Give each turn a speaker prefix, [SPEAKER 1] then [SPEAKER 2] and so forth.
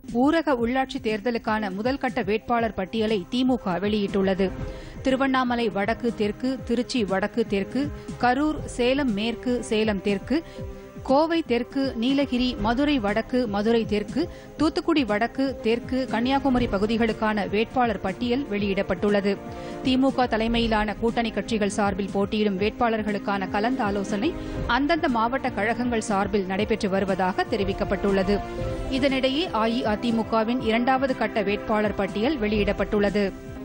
[SPEAKER 1] ஊரக உள்ளாட்சி தேர்தலுக்கான முதல்கட்ட வேட்பாளர் பட்டியலை திமுக வெளியிட்டுள்ளது திருவண்ணாமலை வடக்கு தெற்கு திருச்சி வடக்கு தெற்கு கரூர் சேலம் மேற்கு சேலம் தெற்கு கோவை தெற்கு நீலகிரி மதுரை வடக்கு மதுரை தெற்கு தூத்துக்குடி வடக்கு தெற்கு கன்னியாகுமரி பகுதிகளுக்கான வேட்பாளர் பட்டியல் வெளியிடப்பட்டுள்ளது திமுக தலைமையிலான கூட்டணி கட்சிகள் சார்பில் போட்டியிடும் வேட்பாளர்களுக்கான கலந்து ஆலோசனை அந்தந்த மாவட்ட கழகங்கள் சார்பில் நடைபெற்று வருவதாக தெரிவிக்கப்பட்டுள்ளது இதனிடையே அஇஅதிமுகவின் இரண்டாவது கட்ட வேட்பாளர் பட்டியல் வெளியிடப்பட்டுள்ளது